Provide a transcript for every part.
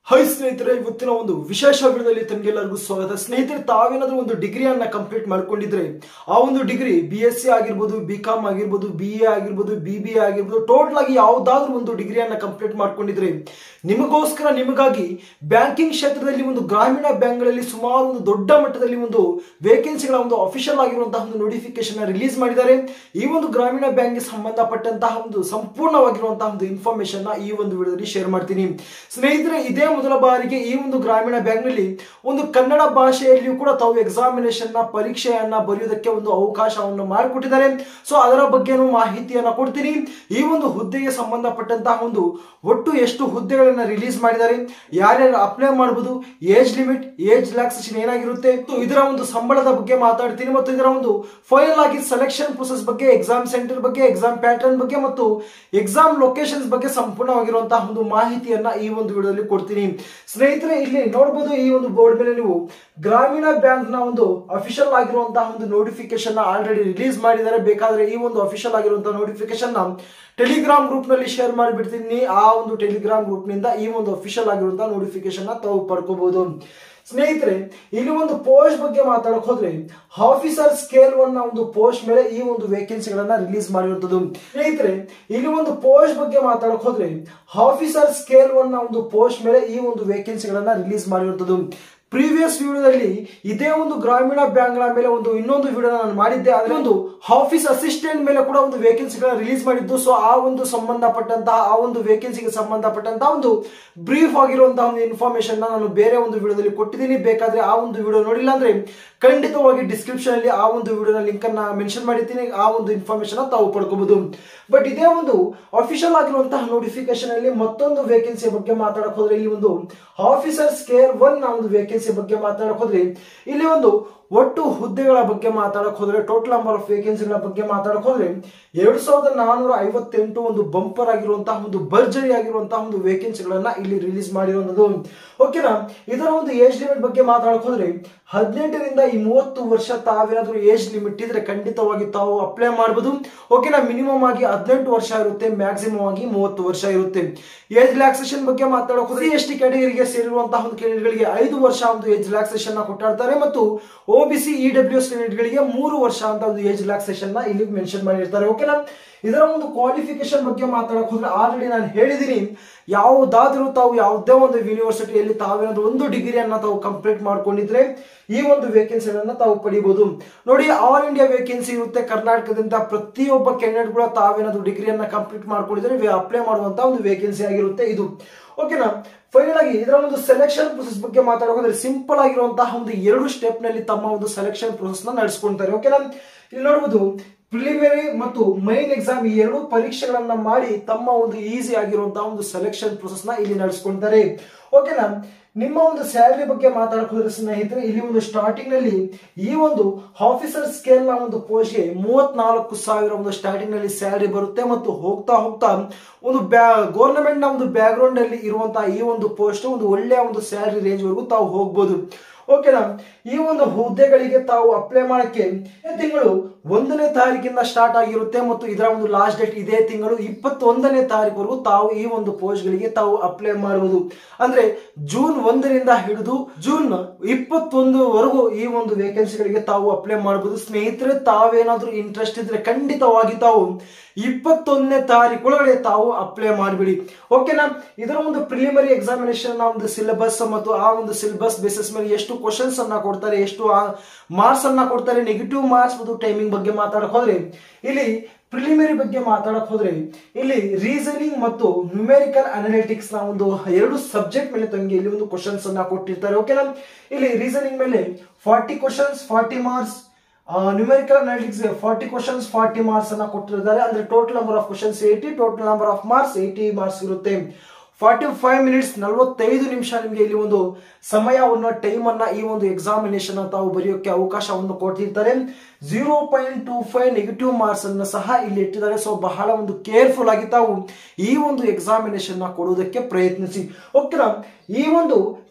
high ಸ್ನೇಹಿತರೆ ಇವತ್ತಿನ ಒಂದು ವಿಶೇಷ ವಿಡಿಯೋದಲ್ಲಿ ತಮಗೆಲ್ಲರಿಗೂ ಸ್ವಾಗತ ಸ್ನೇಹಿತರೆ ತಾವೇನಾದ್ರೂ ಒಂದು ಡಿಗ್ರಿಯನ್ನ ಕಂಪ್ಲೀಟ್ ಮಾಡ್ಕೊಂಡಿದ್ರೆ ಆ ಒಂದು ಡಿಗ್ರಿ ಬಿ ಎಸ್ ಸಿ ಆಗಿರ್ಬೋದು ಬಿ ಕಾಮ್ ಆಗಿರ್ಬೋದು ಬಿ ಎ ಆಗಿರ್ಬೋದು ಬಿ ಬಿ ಎ ಆಗಿರ್ಬೋದು ಟೋಟಲ್ ಆಗಿ ಯಾವ್ದಾದ್ರು ಒಂದು ಡಿಗ್ರಿಯನ್ನ ಕಂಪ್ಲೀಟ್ ಮಾಡ್ಕೊಂಡಿದ್ರೆ ನಿಮಗೋಸ್ಕರ ನಿಮಗಾಗಿ ಬ್ಯಾಂಕಿಂಗ್ ಕ್ಷೇತ್ರದಲ್ಲಿ ಒಂದು ಗ್ರಾಮೀಣ ಬ್ಯಾಂಕ್ಗಳಲ್ಲಿ ಸುಮಾರು ಒಂದು ದೊಡ್ಡ ಮಟ್ಟದಲ್ಲಿ ಒಂದು ವೇಕೆನ್ಸಿಗಳ ಒಂದು ಅಫಿಷಿಯಲ್ ಆಗಿರುವಂತಹ ಒಂದು ನೋಟಿಫಿಕೇಶನ್ ರಿಲೀಸ್ ಮಾಡಿದ್ದಾರೆ ಈ ಒಂದು ಗ್ರಾಮೀಣ ಬ್ಯಾಂಕ್ಗೆ ಸಂಬಂಧಪಟ್ಟಂತಹ ಒಂದು ಸಂಪೂರ್ಣವಾಗಿರುವಂತಹ ಒಂದು ಇನ್ಫಾರ್ಮೇಶನ್ ಈ ಒಂದು ವಿಡಿಯೋದಲ್ಲಿ ಶೇರ್ ಮಾಡ್ತೀನಿ ಸ್ನೇಹಿತರೆ ಇದೇ ಮೊದಲ ಬಾರಿಗೆ ಈ ಒಂದು ಗ್ರಾಮೀಣ ಬ್ಯಾಂಕ್ ನಲ್ಲಿ ಒಂದು ಕನ್ನಡ ಭಾಷೆಯಲ್ಲಿಯೂ ಕೂಡ ತಾವು ಎಕ್ಸಾಮಿನೇಷನ್ ನ ಪರೀಕ್ಷೆಯನ್ನ ಬರೆಯುವುದಕ್ಕೆ ಒಂದು ಅವಕಾಶವನ್ನು ಮಾಡಿಕೊಟ್ಟಿದ್ದಾರೆ ಸೊ ಅದರ ಬಗ್ಗೆನೂ ಮಾಹಿತಿಯನ್ನ ಕೊಡ್ತೀನಿ ಈ ಒಂದು ಹುದ್ದೆಗೆ ಸಂಬಂಧಪಟ್ಟಂತಹ ಒಂದು ಒಟ್ಟು ಎಷ್ಟು ಹುದ್ದೆಗಳನ್ನ ರಿಲೀಸ್ ಮಾಡಿದ್ದಾರೆ ಯಾರ್ಯಾರು ಅಪ್ಲೈ ಮಾಡಬಹುದು ಏಜ್ ಲಿಮಿಟ್ ಏಜ್ ರಿಲ್ಯಾಕ್ಸೇಷನ್ ಏನಾಗಿರುತ್ತೆ ಮತ್ತು ಇದರ ಒಂದು ಸಂಬಳದ ಬಗ್ಗೆ ಮಾತಾಡ್ತೀನಿ ಮತ್ತು ಇದರ ಒಂದು ಫೈನಲ್ ಆಗಿ ಸೆಲೆಕ್ಷನ್ ಪ್ರೊಸೆಸ್ ಬಗ್ಗೆ ಎಕ್ಸಾಮ್ ಸೆಂಟರ್ ಬಗ್ಗೆ ಎಕ್ಸಾಮ್ ಪ್ಯಾಟರ್ನ್ ಬಗ್ಗೆ ಮತ್ತು ಎಕ್ಸಾಮ್ ಲೊಕೇಶನ್ಸ್ ಬಗ್ಗೆ ಸಂಪೂರ್ಣವಾಗಿರುವಂತಹ ಒಂದು ಮಾಹಿತಿಯನ್ನ ಈ ಒಂದು ವಿಡಿಯೋದಲ್ಲಿ ಕೊಡ್ತೀನಿ ಸ್ನೇಹಿತರೆ ಇಲ್ಲಿ ನೋಡಬಹುದು ಈ ಒಂದು ಬೋರ್ಡ್ ಮೇಲೆ ನೀವು ಗ್ರಾಮೀಣ ಬ್ಯಾಂಕ್ ನ ಒಂದು ಅಫಿಷಿಯಲ್ ಆಗಿರುವಂತಹ ಒಂದು ನೋಟಿಫಿಕೇಶನ್ ಆಲ್ರೆಡಿ ರಿಲೀಸ್ ಮಾಡಿದ್ದಾರೆ ಬೇಕಾದ್ರೆ ಈ ಒಂದು ಅಫಿಷಿಯಲ್ ಆಗಿರುವಂತಹ ನೋಟಿಫಿಕೇಶನ್ ನ ಟೆಲಿಗ್ರಾಮ್ ಗ್ರೂಪ್ ನಲ್ಲಿ ಶೇರ್ ಮಾಡಿಬಿಡ್ತೀನಿ ಆ ಒಂದು ಟೆಲಿಗ್ರಾಮ್ ಗ್ರೂಪ್ ನಿಂದ ಈ ಒಂದು ಅಫಿಷಿಯಲ್ ಆಗಿರುವಂತಹ ನೋಟಿಫಿಕೇಶನ್ ತಾವು ಪಡ್ಕೋಬಹುದು ಸ್ನೇಹಿತರೆ ಇಲ್ಲಿ ಒಂದು ಪೋಸ್ಟ್ ಬಗ್ಗೆ ಮಾತಾಡಕ್ ಹೋದ್ರೆ ಆಫೀಸರ್ ಸ್ಕೇಲ್ ಒನ್ ಒಂದು ಪೋಸ್ಟ್ ಮೇಲೆ ಈ ಒಂದು ವೇಕೆನ್ಸಿಗಳನ್ನ ರಿಲೀಸ್ ಮಾಡಿರುವಂತದ್ದು ಸ್ನೇಹಿತರೆ ಇಲ್ಲಿ ಒಂದು ಪೋಸ್ಟ್ ಬಗ್ಗೆ ಮಾತಾಡಕ್ ಹೋದ್ರೆ ಆಫೀಸರ್ ಸ್ಕೇಲ್ ಒನ್ ಒಂದು ಪೋಸ್ಟ್ ಮೇಲೆ ಈ ಒಂದು ವೇಕೆನ್ಸಿಗಳನ್ನ ರಿಲೀಸ್ ಮಾಡಿರುವಂತದ್ದು ಪ್ರೀವಿಯಸ್ ವಿಡಿಯೋದಲ್ಲಿ ಇದೇ ಒಂದು ಗ್ರಾಮೀಣ ಬ್ಯಾಂಕ್ಗಳ ಮೇಲೆ ಒಂದು ಇನ್ನೊಂದು ವಿಡಿಯೋ ನಾನು ಮಾಡಿದ್ದೆ ಅದರ ಒಂದು ಆಫೀಸ್ ಅಸಿಸ್ಟೆಂಟ್ ಮೇಲೆ ಕೂಡ ಒಂದು ವೇಕೆನ್ಸಿಗಳನ್ನ ರಿಲೀಸ್ ಮಾಡಿದ್ದು ಸೊ ಆ ಒಂದು ಸಂಬಂಧಪಟ್ಟಂತಹ ಆ ಒಂದು ವೇಕೆನ್ಸಿಗೆ ಸಂಬಂಧಪಟ್ಟಂತಹ ಒಂದು ಬ್ರೀಫ್ ಆಗಿರುವಂತಹ ಒಂದು ಇನ್ಫಾರ್ಮೇಶನ್ ನಾನು ಬೇರೆ ಒಂದು ವಿಡಿಯೋದಲ್ಲಿ ಕೊಟ್ಟಿದ್ದೀನಿ ಬೇಕಾದ್ರೆ ಆ ಒಂದು ವಿಡಿಯೋ ನೋಡಿಲ್ಲ ಅಂದ್ರೆ ಖಂಡಿತವಾಗಿ ಡಿಸ್ಕ್ರಿಪ್ಷನ್ ಅಲ್ಲಿ ಆ ಒಂದು ವಿಡಿಯೋನ ಲಿಂಕ್ ಅನ್ನ ಮೆನ್ಷನ್ ಮಾಡಿದ್ದೀನಿ ಆ ಒಂದು ಇನ್ಫಾರ್ಮೇಶನ್ ತಾವು ಪಡ್ಕೋಬಹುದು ಬಟ್ ಇದೇ ಒಂದು ಅಫಿಷಿಯಲ್ ಆಗಿರುವಂತಹ ನೋಟಿಫಿಕೇಶನ್ ಅಲ್ಲಿ ಮತ್ತೊಂದು ವೇಕೆನ್ಸಿ ಬಗ್ಗೆ ಮಾತಾಡಕ್ ಹೋದ್ರೆ ಇಲ್ಲಿ ಒಂದು ಆಫೀಸರ್ ಸ್ಕೇರ್ ಒನ್ ಒಂದು ವೇಕೆನ್ಸಿ ಬಗ್ಗೆ ಮಾತಾಡಕ್ ಹೋದ್ರೆ ಇಲ್ಲಿ ಒಂದು ಒಟ್ಟು ಹುದ್ದೆಗಳ ಬಗ್ಗೆ ಮಾತಾಡಕ್ ಹೋದ್ರೆ ಟೋಟಲ್ ನಂಬರ್ ಆಫ್ ವೇಕೆನ್ಸಿಗಳ ಬಗ್ಗೆ ಮಾತಾಡಕ್ ಹೋದ್ರೆ ಎರಡ್ ಸಾವಿರದ ನಾನೂರ ಐವತ್ತೆಂಟು ಒಂದು ಬಂಪರ್ ಆಗಿರುವಂತಹ ಒಂದು ಭರ್ಜರಿ ಆಗಿರುವಂತಹ ಒಂದು ವೇಕೆನ್ಸಿಗಳನ್ನ ಇಲ್ಲಿ ರಿಲೀಸ್ ಮಾಡಿರುವಂತದ್ದು ಓಕೆನಾ ಇದರ ಒಂದು ಏಜ್ ಲಿಮಿಟ್ ಬಗ್ಗೆ ಮಾತಾಡಕ್ ಹೋದ್ರೆ ಹದಿನೆಂಟರಿಂದ ಈ ಮೂವತ್ತು ವರ್ಷ ತಾವೇನಾದ್ರೂ ಏಜ್ ಲಿಮಿಟ್ ಇದ್ರೆ ಖಂಡಿತವಾಗಿ ತಾವು ಅಪ್ಲೈ ಮಾಡಬಹುದು ಓಕೆನಾ ಮಿನಿಮಮ್ ಆಗಿ ಹದಿನೆಂಟು ವರ್ಷ ಇರುತ್ತೆ ಮ್ಯಾಕ್ಸಿಮಮ್ ಆಗಿ ಮೂವತ್ತು ವರ್ಷ ಇರುತ್ತೆ ಏಜ್ ರಿಲ್ಯಾಕ್ಸೇಷನ್ ಬಗ್ಗೆ ಮಾತಾಡೋಕೆ ಹೋದ್ರೆ ಎಸ್ ಟಿ ಕ್ಯಾಟಗರಿಗೆ ಸೇರಿರುವಂತಹ ಒಂದು ಕ್ಯಾಂಡಿಡೇಟ್ಗಳಿಗೆ ಐದು ವರ್ಷ ಒಂದು ಏಜ್ ರಿಲ್ಯಾಕ್ಸೇಷನ್ ಕೊಟ್ಟಾಡ್ತಾರೆ ಮತ್ತು O B C E W S ಕ್ಯಾಂಡಿಡೇಟ್ಗಳಿಗೆ ಮೂರು ವರ್ಷ ಅಂತ ಒಂದು ಏಜ್ ರಿಲ್ಯಾಕ್ಸೇಷನ್ ನ ಇಲ್ಲಿ ಮೆನ್ಷನ್ ಮಾಡಿರ್ತಾರೆ ಓಕೆನಾ ಇದರ ಒಂದು ಕ್ವಾಲಿಫಿಕೇಶನ್ ಬಗ್ಗೆ ಮಾತಾಡಕ್ ಹೋದ್ರೆ ಆಲ್ರೆಡಿ ನಾನು ಹೇಳಿದ್ದೀನಿ ಯಾವುದಾದ್ರೂ ತಾವು ಯಾವುದೇ ಒಂದು ಯೂನಿವರ್ಸಿಟಿಯಲ್ಲಿ ತಾವೇನಾದ್ರೂ ಒಂದು ಡಿಗ್ರಿಯನ್ನ ತಾವು ಕಂಪ್ಲೀಟ್ ಮಾಡ್ಕೊಂಡಿದ್ರೆ ಈ ಒಂದು ವೇಕೆನ್ಸಿಗಳನ್ನ ತಾವು ಪಡಿಬಹುದು ನೋಡಿ ಆಲ್ ಇಂಡಿಯಾ ವೇಕೆನ್ಸಿ ಇರುತ್ತೆ ಕರ್ನಾಟಕದಿಂದ ಪ್ರತಿಯೊಬ್ಬ ಕ್ಯಾಂಡಿಡೇಟ್ ಕೂಡ ತಾವೇನಾದ್ರೂ ಡಿಗ್ರಿಯನ್ನ ಕಂಪ್ಲೀಟ್ ಮಾಡ್ಕೊಂಡಿದ್ರೆ ಅಪ್ಲೈ ಮಾಡುವಂತ ಒಂದು ವೇಕೆನ್ಸಿ ಆಗಿರುತ್ತೆ ಇದು ಓಕೆನಾ ಫೈನಲ್ ಆಗಿ ಇದರ ಒಂದು ಸೆಲೆಕ್ಷನ್ ಪ್ರೊಸೆಸ್ ಬಗ್ಗೆ ಮಾತಾಡೋದ್ರೆ ಸಿಂಪಲ್ ಆಗಿರುವಂತಹ ಒಂದು ಎರಡು ಸ್ಟೆಪ್ ನಲ್ಲಿ ತಮ್ಮ ಒಂದು ಸೆಲೆಕ್ಷನ್ ಪ್ರೊಸೆಸ್ ನ ನಡೆಸ್ಕೊಂತಾರೆ ಓಕೆನಾ ಇಲ್ಲಿ ನೋಡಬಹುದು ಪ್ರಿಲಿಮಿನರಿ ಮತ್ತು ಮೈನ್ ಎಕ್ಸಾಮ್ ಈ ಎರಡು ಪರೀಕ್ಷೆಗಳನ್ನ ಮಾಡಿ ತಮ್ಮ ಒಂದು ಈಸಿ ಆಗಿರುವಂತಹ ಒಂದು ಸೆಲೆಕ್ಷನ್ ಪ್ರೊಸೆಸ್ ನ ಇಲ್ಲಿ ನಡೆಸ್ಕೊಂತಾರೆ ಓಕೆನಾ ನಿಮ್ಮ ಒಂದು ಸ್ಯಾಲರಿ ಬಗ್ಗೆ ಮಾತಾಡಕ್ ಹೋದ್ರೆ ಸ್ನೇಹಿತರೆ ಇಲ್ಲಿ ಒಂದು ಸ್ಟಾರ್ಟಿಂಗ್ ನಲ್ಲಿ ಈ ಒಂದು ಆಫೀಸರ್ ಸ್ಕೇಲ್ ನ ಒಂದು ಪೋಸ್ಟ್ ಗೆ ಮೂವತ್ನಾಲ್ಕು ಸಾವಿರ ಒಂದು ಸ್ಟಾರ್ಟಿಂಗ್ ನಲ್ಲಿ ಸ್ಯಾಲರಿ ಬರುತ್ತೆ ಮತ್ತು ಹೋಗ್ತಾ ಹೋಗ್ತಾ ಒಂದು ಬ್ಯಾ ಗೌರ್ಮೆಂಟ್ ನ ಒಂದು ಬ್ಯಾಕ್ ಗ್ರೌಂಡ್ ಅಲ್ಲಿ ಇರುವಂತಹ ಈ ಒಂದು ಪೋಸ್ಟ್ ಒಂದು ಒಳ್ಳೆಯ ಒಂದು ಸ್ಯಾಲರಿ ರೇಂಜ್ ವರೆಗೂ ತಾವು ಹೋಗ್ಬೋದು ಓಕೆನಾ ಈ ಒಂದು ಹುದ್ದೆಗಳಿಗೆ ತಾವು ಅಪ್ಲೈ ಮಾಡಕ್ಕೆ ತಿಂಗಳು ಒಂದನೇ ತಾರೀಕಿಂದ ಸ್ಟಾರ್ಟ್ ಆಗಿರುತ್ತೆ ಮತ್ತು ಇದರ ಒಂದು ಲಾಸ್ಟ್ ಡೇಟ್ ಇದೇ ತಿಂಗಳು ಇಪ್ಪತ್ತೊಂದನೇ ತಾರೀಕುವರೆಗೂ ತಾವು ಈ ಒಂದು ಪೋಸ್ಟ್ ಗಳಿಗೆ ತಾವು ಅಪ್ಲೈ ಮಾಡಬಹುದು ಅಂದ್ರೆ ಜೂನ್ ಒಂದರಿಂದ ಹಿಡಿದು ಜೂನ್ ಇಪ್ಪತ್ತೊಂದವರೆಗೂ ಈ ಒಂದು ವೇಕೆನ್ಸಿಗಳಿಗೆ ತಾವು ಅಪ್ಲೈ ಮಾಡಬಹುದು ಸ್ನೇಹಿತರೆ ತಾವೇನಾದ್ರೂ ಇಂಟ್ರೆಸ್ಟ್ ಇದ್ರೆ ಖಂಡಿತವಾಗಿ ತಾವು ಇಪ್ಪತ್ತೊಂದನೇ ತಾರೀಕು ಒಳಗಡೆ ತಾವು ಅಪ್ಲೈ ಮಾಡಿಬಿಡಿ ಓಕೆನಾ ಇದರ ಒಂದು ಪ್ರಿಲಿಮರಿ ಎಕ್ಸಾಮಿನೇಷನ್ ಒಂದು ಸಿಲೆಬಸ್ ಮತ್ತು ಆ ಒಂದು ಸಿಲೆಬಸ್ ಬೇಸಿಸ್ ಮೇಲೆ ಎಷ್ಟು ಕ್ವಶನ್ಸ್ ಅನ್ನ ಕೊಡ್ತಾರೆ ಎಷ್ಟು ಮಾರ್ಕ್ಸ್ ಅನ್ನ ಕೊಡ್ತಾರೆ ನೆಗೆಟಿವ್ ಮಾರ್ಕ್ಸ್ ಮತ್ತು ಟೈಮಿಂಗ್ ಬಗ್ಗೆ ಮಾತಾಡಕ್ ಹೋದ್ರೆ ಇಲ್ಲಿ ಪ್ರಿಲಿಮಿನರಿ ಬಗ್ಗೆ ಮಾತಾಡಕ್ ಹೋದ್ರೆ ಇಲ್ಲಿ ರೀಸನಿಂಗ್ ಮತ್ತು ನ್ಯೂಮೆರಿಕಲ್ ಅನಾಲಿಟಿಕ್ಸ್ ನ ಒಂದು ಎರಡು ಸಬ್ಜೆಕ್ಟ್ ಮೇಲೆ ತಂಗಿ ಇಲ್ಲಿ ಒಂದು ಕ್ವಶನ್ಸ್ ಅನ್ನ ಕೊಟ್ಟಿರ್ತಾರೆ ಓಕೆನಾ ಇಲ್ಲಿ ರೀಸನಿಂಗ್ ಮೇಲೆ forty questions forty marks numerical analytics forty questions forty marks ಅನ್ನ ಕೊಟ್ಟಿರ್ತಾರೆ ಅಂದ್ರೆ total number of questions eighty total number of marks eighty marks ಇರುತ್ತೆ ಫಾರ್ಟಿ ಫೈವ್ ಮಿನಿಟ್ಸ್ ನಲವತ್ತೈದು ನಿಮಿಷ ನಿಮಗೆ ಇಲ್ಲಿ ಒಂದು ಸಮಯವನ್ನು ಟೈಮ್ ಅನ್ನ ಈ ಒಂದು ಎಕ್ಸಾಮಿನೇಷನ್ ತಾವು ಬರೆಯೋಕೆ ಅವಕಾಶವನ್ನು ಕೊಟ್ಟಿರ್ತಾರೆ zero point two five negative marks ಅನ್ನು ಸಹ ಇಲ್ಲಿ ಇಟ್ಟಿದ್ದಾರೆ ಸೊ ಬಹಳ ಒಂದು ಕೇರ್ಫುಲ್ ಆಗಿ ತಾವು ಈ ಒಂದು ಎಕ್ಸಾಮಿನೇಷನ್ ನ ಕೊಡುವುದಕ್ಕೆ ಪ್ರಯತ್ನಿಸಿ ಓಕೆನಾ ಈ ಒಂದು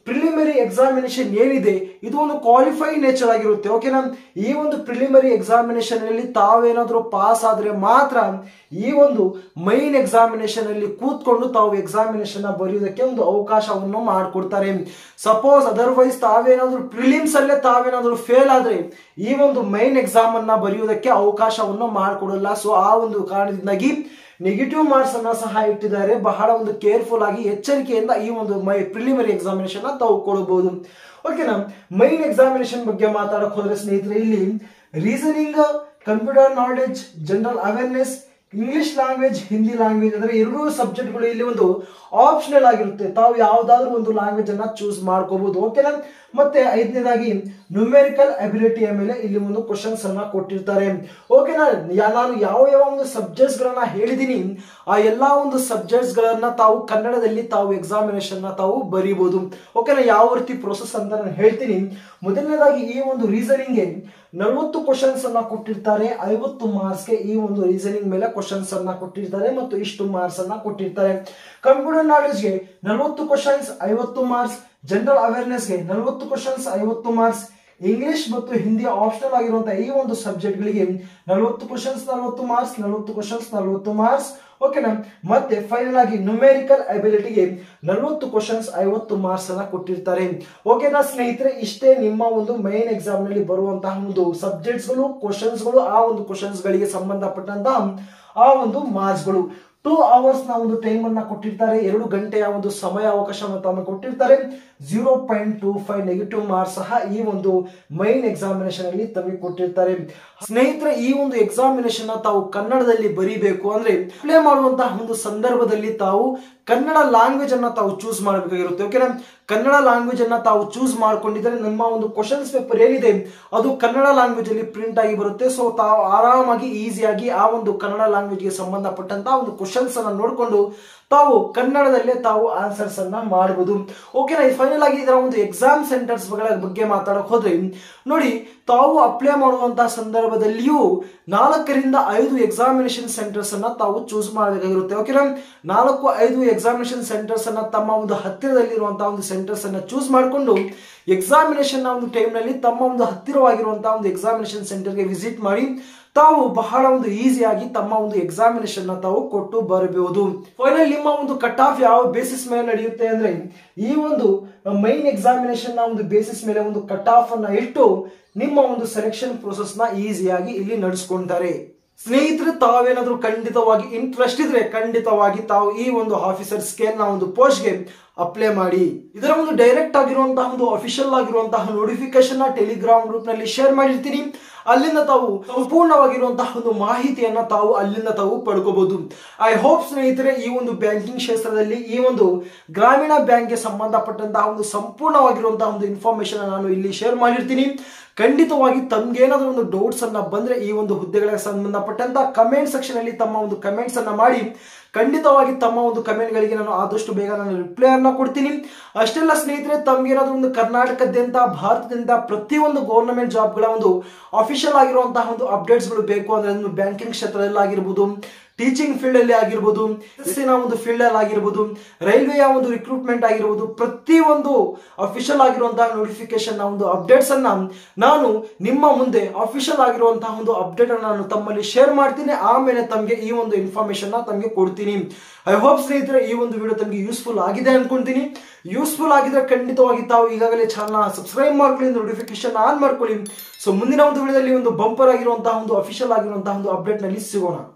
ಪ್ರಿಲಿಮಿನರಿ ಎಕ್ಸಾಮಿನೇಷನ್ ಏನಿದೆ ಇದು ಒಂದು ಕ್ವಾಲಿಫೈ ನೇಚರ್ ಆಗಿರುತ್ತೆ ಓಕೆನಾ ಈ ಒಂದು ಪ್ರಿಲಿಮಿನರಿ ಎಕ್ಸಾಮಿನೇಷನ್ ಅಲ್ಲಿ ತಾವೇನಾದ್ರೂ ಪಾಸ್ ಆದ್ರೆ ಮಾತ್ರ ಈ ಒಂದು ಮೈನ್ ಎಕ್ಸಾಮಿನೇಷನ್ ಅಲ್ಲಿ ಕೂತ್ಕೊಂಡು ತಾವು ಎಕ್ಸಾಮಿನೇಷನ್ ಬರೆಯುವುದಕ್ಕೆ ಒಂದು ಅವಕಾಶವನ್ನು ಮಾಡಿಕೊಡ್ತಾರೆ ಸಪೋಸ್ ಅದರ್ವೈಸ್ ತಾವೇನಾದ್ರೂ ಪ್ರಿಲಿಮ್ಸ್ ಅಲ್ಲೇ ತಾವೇನಾದ್ರೂ ಫೇಲ್ ಆದ್ರೆ ಈ ಒಂದು ಮೈನ್ ಎಕ್ಸಾಮ್ ಅನ್ನ ಬರೆಯುವುದಕ್ಕೆ ಅವಕಾಶವನ್ನು ಮಾಡಿಕೊಡಲ್ಲ ಸೊ ಆ ಒಂದು ಕಾರಣದಿಂದಾಗಿ ನೆಗೆಟಿವ್ ಮಾರ್ಕ್ಸ್ ಅನ್ನ ಸಹ ಇಟ್ಟಿದ್ದಾರೆ ಬಹಳ ಒಂದು ಕೇರ್ಫುಲ್ ಆಗಿ ಎಚ್ಚರಿಕೆಯಿಂದ ಈ ಒಂದು ಮೈ ಪ್ರಿಲಿಮಿನರಿ ಎಕ್ಸಾಮಿನೇಷನ್ ತಾವು ಕೊಡಬಹುದು ಓಕೆನಾ ಮೈನ್ ಎಕ್ಸಾಮಿನೇಷನ್ ಬಗ್ಗೆ ಮಾತಾಡಕ್ ಹೋದ್ರೆ ಸ್ನೇಹಿತರೆ ಇಲ್ಲಿ reasoning computer knowledge general awareness English language Hindi language ಅಂದ್ರೆ ಎರಡೂ ಸಬ್ಜೆಕ್ಟ್ಗಳು ಇಲ್ಲಿ ಒಂದು ಆಪ್ಷನಲ್ ಆಗಿರುತ್ತೆ ತಾವು ಯಾವ್ದಾದ್ರು ಒಂದು ಲ್ಯಾಂಗ್ವೇಜ್ ಅನ್ನ ಚೂಸ್ ಮಾಡ್ಕೋಬಹುದು ಓಕೆನಾ ಮತ್ತೆ ಐದನೇದಾಗಿ ನ್ಯೂಮೆರಿಕಲ್ ಅಬಿಲಿಟಿಯ ಮೇಲೆ ಇಲ್ಲಿ ಒಂದು ಕ್ವಶನ್ಸ್ ಅನ್ನ ಕೊಟ್ಟಿರ್ತಾರೆ ಓಕೆನಾ ಯಾ- ನಾನು ಯಾವ ಯಾವ ಒಂದು ಸಬ್ಜೆಕ್ಟ್ಸ್ ಗಳನ್ನ ಹೇಳಿದೀನಿ ಆ ಎಲ್ಲಾ ಒಂದು ಸಬ್ಜೆಕ್ಟ್ಸ್ ಗಳನ್ನ ತಾವು ಕನ್ನಡದಲ್ಲಿ ತಾವು ಎಕ್ಸಾಮಿನೇಷನ್ ನ ತಾವು ಬರೀಬಹುದು ಓಕೆನಾ ಯಾವ ರೀತಿ ಪ್ರೊಸೆಸ್ ಅಂತ ನಾನು ಹೇಳ್ತೀನಿ ಮೊದಲನೇದಾಗಿ ಈ ಒಂದು ರೀಸನಿಂಗ್ ನಲವತ್ತು ಕ್ವಶನ್ಸ್ ಅನ್ನ ಕೊಟ್ಟಿರ್ತಾರೆ ಐವತ್ತು ಮಾರ್ಕ್ಸ್ ಗೆ ಈ ಒಂದು ರೀಸನಿಂಗ್ ಮೇಲೆ ಕ್ವಶನ್ಸ್ ಅನ್ನ ಕೊಟ್ಟಿರ್ತಾರೆ ಮತ್ತು ಇಷ್ಟು ಮಾರ್ಕ್ಸ್ ಅನ್ನ ಕೊಟ್ಟಿರ್ತಾರೆ ಕಂಪ್ಯೂಟರ್ ನಾಲೆಡ್ಜ್ ಗೆ ನಲವತ್ತು ಕ್ವಶನ್ಸ್ ಐವತ್ತು ಮಾರ್ಕ್ಸ್ ಜನರಲ್ ಅವೇರ್ನೆಸ್ ಗೆ ನಲವತ್ತು ಕ್ವಶನ್ಸ್ ಐವತ್ತು ಮಾರ್ಕ್ಸ್ ಇಂಗ್ಲಿಷ್ ಮತ್ತು ಹಿಂದಿ ಆಪ್ಷನಲ್ ಆಗಿರುವಂತಹ ಈ ಒಂದು ಸಬ್ಜೆಕ್ಟ್ ಗಳಿಗೆ ನಲವತ್ತು ಕ್ವಶನ್ಸ್ ನಲವತ್ತು ಮಾರ್ಕ್ಸ್ ನಲವತ್ತು ಕ್ವಶನ್ಸ್ ನಲವತ್ತು ಮಾರ್ಕ್ಸ್ ಓಕೆನಾ ಮತ್ತೆ ಫೈನಲ್ ಆಗಿ ನ್ಯೂಮೆರಿಕಲ್ ಅಬಿಲಿಟಿಗೆ ನಲವತ್ತು ಕ್ವಶನ್ಸ್ ಐವತ್ತು ಮಾರ್ಕ್ಸ್ ಅನ್ನ ಕೊಟ್ಟಿರ್ತಾರೆ ಓಕೆನಾ ಸ್ನೇಹಿತರೆ ಇಷ್ಟೇ ನಿಮ್ಮ ಒಂದು ಮೈನ್ ಎಕ್ಸಾಮ್ ನಲ್ಲಿ ಬರುವಂತಹ ಒಂದು ಸಬ್ಜೆಕ್ಟ್ಸ್ ಗಳು ಕ್ವಶನ್ಸ್ ಗಳು ಆ ಒಂದು ಕ್ವಶನ್ಸ್ ಗಳಿಗೆ ಸಂಬಂಧಪಟ್ಟಂತಹ ಆ ಒಂದು ಮಾರ್ಕ್ಸ್ ಗಳು ಟೂ ಅವರ್ಸ್ ನ ಒಂದು ಟೈಮ್ ಅನ್ನ ಕೊಟ್ಟಿರ್ತಾರೆ ಎರಡು ಗಂಟೆಯ ಒಂದು ಸಮಯ ಅವಕಾಶವನ್ನು ತಮಗೆ ಕೊಟ್ಟಿರ್ತಾರೆ zero point two five negative marks ಸಹ ಈ ಒಂದು ಮೈನ್ ಎಕ್ಸಾಮಿನೇಷನ್ ಅಲ್ಲಿ ತಮಗೆ ಕೊಟ್ಟಿರ್ತಾರೆ ಸ್ನೇಹಿತರೆ ಈ ಒಂದು ಎಕ್ಸಾಮಿನೇಷನ್ ತಾವು ಕನ್ನಡದಲ್ಲಿ ಬರೀಬೇಕು ಅಂದ್ರೆ ಅಪ್ಲೈ ಮಾಡುವಂತಹ ಒಂದು ಸಂದರ್ಭದಲ್ಲಿ ತಾವು ಕನ್ನಡ ಲ್ಯಾಂಗ್ವೇಜ್ ಅನ್ನ ತಾವು ಚೂಸ್ ಮಾಡಬೇಕಾಗಿರುತ್ತೆ ಓಕೆನಾ ಕನ್ನಡ ಲ್ಯಾಂಗ್ವೇಜ್ ಅನ್ನ ತಾವು ಚೂಸ್ ಮಾಡ್ಕೊಂಡಿದ್ರೆ ನಮ್ಮ ಒಂದು ಕ್ವಶನ್ಸ್ ಪೇಪರ್ ಏನಿದೆ ಅದು ಕನ್ನಡ ಲ್ಯಾಂಗ್ವೇಜ್ ಅಲ್ಲಿ ಪ್ರಿಂಟ್ ಆಗಿ ಬರುತ್ತೆ ಸೊ ತಾವು ಆರಾಮಾಗಿ ಈಸಿಯಾಗಿ ಆ ಒಂದು ಕನ್ನಡ ಲ್ಯಾಂಗ್ವೇಜ್ ಗೆ ಸಂಬಂಧಪಟ್ಟಂತಹ ಒಂದು ಕ್ವಶನ್ಸ್ ಅನ್ನ ನೋಡಿಕೊಂಡು ತಾವು ಕನ್ನಡದಲ್ಲೇ ತಾವು ಆನ್ಸರ್ಸ್ ಅನ್ನ ಮಾಡಬಹುದು ಓಕೆನಾ ಫೈನಲ್ ಆಗಿ ಇದರ ಒಂದು ಎಕ್ಸಾಮ್ ಸೆಂಟರ್ಸ್ ಬಗ್ಗೆ ಮಾತಾಡಕ್ ಹೋದ್ರೆ ನೋಡಿ ತಾವು ಅಪ್ಲೈ ಮಾಡುವಂತಹ ಸಂದರ್ಭದಲ್ಲಿಯೂ ನಾಲ್ಕರಿಂದ ಐದು ಎಕ್ಸಾಮಿನೇಷನ್ ಸೆಂಟರ್ಸ್ ಅನ್ನ ತಾವು ಚೂಸ್ ಮಾಡಬೇಕಾಗಿರುತ್ತೆ ಓಕೆನಾ ನಾಲ್ಕು ಐದು ಎಕ್ಸಾಮಿನೇಷನ್ ಸೆಂಟರ್ಸ್ ಅನ್ನ ತಮ್ಮ ಒಂದು ಹತ್ತಿರದಲ್ಲಿರುವಂತಹ ಒಂದು ಸೆಂಟರ್ಸ್ ಅನ್ನ ಚೂಸ್ ಮಾಡಿಕೊಂಡು ಎಕ್ಸಾಮಿನೇಷನ್ ಒಂದು ಟೈಮ್ ನಲ್ಲಿ ತಮ್ಮ ಒಂದು ಹತ್ತಿರವಾಗಿರುವಂತಹ ಒಂದು ಎಕ್ಸಾಮಿನೇಷನ್ ಸೆಂಟರ್ಗೆ ವಿಸಿಟ್ ಮಾಡಿ ತಾವು ಬಹಳ ಒಂದು ಈಸಿಯಾಗಿ ತಮ್ಮ ಒಂದು ಎಕ್ಸಾಮಿನೇಷನ್ ನ ತಾವು ಕೊಟ್ಟು ಬರಬಹುದು ಫೈನಲ್ ನಿಮ್ಮ ಒಂದು ಕಟ್ ಆಫ್ ಯಾವ ಬೇಸಿಸ್ ಮೇಲೆ ನಡೆಯುತ್ತೆ ಅಂದ್ರೆ ಈ ಒಂದು ಮೈನ್ ಎಕ್ಸಾಮಿನೇಷನ್ ನ ಒಂದು ಬೇಸಿಸ್ ಮೇಲೆ ಒಂದು ಕಟ್ ಆಫ್ ಅನ್ನ ಇಟ್ಟು ನಿಮ್ಮ ಒಂದು ಸೆಲೆಕ್ಷನ್ ಪ್ರೊಸೆಸ್ ನ ಈಸಿಯಾಗಿ ಇಲ್ಲಿ ನಡೆಸ್ಕೊಂತಾರೆ ಸ್ನೇಹಿತರೆ ತಾವೇನಾದ್ರೂ ಖಂಡಿತವಾಗಿ ಇಂಟ್ರೆಸ್ಟ್ ಇದ್ರೆ ಖಂಡಿತವಾಗಿ ತಾವು ಈ ಒಂದು ಆಫೀಸರ್ ಸ್ಕೇಲ್ ನ ಒಂದು ಪೋಸ್ಟ್ಗೆ ಅಪ್ಲೈ ಮಾಡಿ ಇದರ ಒಂದು ಡೈರೆಕ್ಟ್ ಆಗಿರುವಂತಹ ಒಂದು ಅಫಿಷಿಯಲ್ ಆಗಿರುವಂತಹ ನೋಟಿಫಿಕೇಶನ್ ನ ಟೆಲಿಗ್ರಾಮ್ ಗ್ರೂಪ್ ನಲ್ಲಿ ಶೇರ್ ಮಾಡಿರ್ತೀನಿ ಅಲ್ಲಿಂದ ತಾವು ಸಂಪೂರ್ಣವಾಗಿರುವಂತಹ ಒಂದು ಮಾಹಿತಿಯನ್ನ ತಾವು ಅಲ್ಲಿಂದ ತಾವು ಪಡ್ಕೋಬಹುದು ಐ ಹೋಪ್ ಸ್ನೇಹಿತರೆ ಈ ಒಂದು ಬ್ಯಾಂಕಿಂಗ್ ಕ್ಷೇತ್ರದಲ್ಲಿ ಈ ಒಂದು ಗ್ರಾಮೀಣ ಬ್ಯಾಂಕ್ಗೆ ಸಂಬಂಧಪಟ್ಟಂತಹ ಒಂದು ಸಂಪೂರ್ಣವಾಗಿರುವಂತಹ ಒಂದು ಇನ್ಫಾರ್ಮೇಶನ್ ನಾನು ಇಲ್ಲಿ ಶೇರ್ ಮಾಡಿರ್ತೀನಿ ಖಂಡಿತವಾಗಿ ತಮ್ಗೇನಾದ್ರೂ ಒಂದು ಡೌಟ್ಸ್ ಅನ್ನ ಬಂದ್ರೆ ಈ ಒಂದು ಹುದ್ದೆಗಳಿಗೆ ಸಂಬಂಧಪಟ್ಟಂತ ಕಮೆಂಟ್ ಸೆಕ್ಷನ್ ಅಲ್ಲಿ ತಮ್ಮ ಒಂದು ಕಮೆಂಟ್ಸ್ ಅನ್ನ ಮಾಡಿ ಖಂಡಿತವಾಗಿ ತಮ್ಮ ಒಂದು ಕಮೆಂಟ್ಗಳಿಗೆ ನಾನು ಆದಷ್ಟು ಬೇಗ ನಾನು ರಿಪ್ಲೈ ಅನ್ನ ಕೊಡ್ತೀನಿ ಅಷ್ಟೆಲ್ಲ ಸ್ನೇಹಿತರೆ ತಮ್ಗೇನಾದ್ರೂ ಒಂದು ಕರ್ನಾಟಕದಿಂದ ಭಾರತದಿಂದ ಪ್ರತಿಯೊಂದು ಗೌರ್ನಮೆಂಟ್ ಜಾಬ್ಗಳ ಒಂದು ಅಫಿಷಿಯಲ್ ಆಗಿರುವಂತಹ ಒಂದು ಅಪ್ಡೇಟ್ಸ್ಗಳು ಬೇಕು ಅಂದ್ರೆ ಒಂದು ಬ್ಯಾಂಕಿಂಗ್ ಕ್ಷೇತ್ರದಲ್ಲಿ ಆಗಿರ್ಬೋದು ಟೀಚಿಂಗ್ ಫೀಲ್ಡ್ ಅಲ್ಲಿ ಆಗಿರ್ಬೋದು ಎಸ್ಸಿನ ಒಂದು ಫೀಲ್ಡ್ ಅಲ್ಲಿ ಆಗಿರ್ಬೋದು ರೈಲ್ವೆಯ ಒಂದು ರಿಕ್ರೂಟ್ಮೆಂಟ್ ಆಗಿರ್ಬೋದು ಪ್ರತಿಯೊಂದು ಅಫಿಷಿಯಲ್ ಆಗಿರುವಂತಹ ನೋಟಿಫಿಕೇಶನ್ ಒಂದು ಅಪ್ಡೇಟ್ಸ್ ಅನ್ನ ನಾನು ನಿಮ್ಮ ಮುಂದೆ ಅಫಿಷಿಯಲ್ ಆಗಿರುವಂತಹ ಒಂದು ಅಪ್ಡೇಟ್ ಅನ್ನು ನಾನು ತಮ್ಮಲ್ಲಿ ಶೇರ್ ಮಾಡ್ತೀನಿ ಆಮೇಲೆ ತಮಗೆ ಈ ಒಂದು ಇನ್ಫಾರ್ಮೇಶನ್ ತಮಗೆ ಕೊಡ್ತೀನಿ ಐ ಹೋಪ್ ಸ್ನೇಹಿತರೆ ಈ ಒಂದು ವಿಡಿಯೋ ತಮಗೆ ಯೂಸ್ಫುಲ್ ಆಗಿದೆ ಅನ್ಕೊಂತೀನಿ ಯೂಸ್ಫುಲ್ ಆಗಿದ್ರೆ ಖಂಡಿತವಾಗಿ ತಾವು ಈಗಾಗಲೇ ಚಾನಲ್ ಸಬ್ಸ್ಕ್ರೈಬ್ ಮಾಡ್ಕೊಳ್ಳಿ ನೋಟಿಫಿಕೇಶನ್ ಆನ್ ಮಾಡ್ಕೊಳ್ಳಿ ಸೊ ಮುಂದಿನ ಒಂದು ವಿಡಿಯೋದಲ್ಲಿ ಒಂದು ಬಂಪರ್ ಆಗಿರುವಂತಹ ಒಂದು ಅಫಿಷಿಯಲ್ ಆಗಿರುವಂತಹ ಒಂದು ಅಪ್ಡೇಟ್ ನಲ್ಲಿ ಸಿಗೋಣ